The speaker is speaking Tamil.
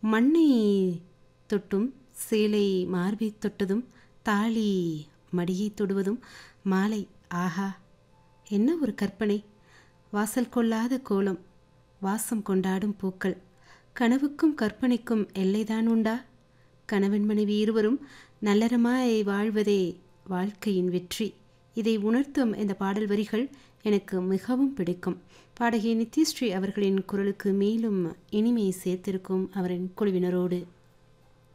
மண்ணை தொட்டும் சேலை மார்பை தொட்டதும் தாலி மடியை தொடுவதும் மாலை ஆஹா என்ன ஒரு கற்பனை வாசல் கொள்ளாத கோலம் வாசம் கொண்டாடும் பூக்கள் கனவுக்கும் கற்பனைக்கும் எல்லைதான் உண்டா கணவன் மனைவி இருவரும் நல்லறமாய் வாழ்வதே வாழ்க்கையின் வெற்றி இதை உணர்த்தும் இந்த பாடல் வரிகள் எனக்கு மிகவும் பிடிக்கும் பாடகி நித்யஸ்ரீ அவர்களின் குரலுக்கு மேலும் இனிமையை சேர்த்திருக்கும் அவரின் குழுவினரோடு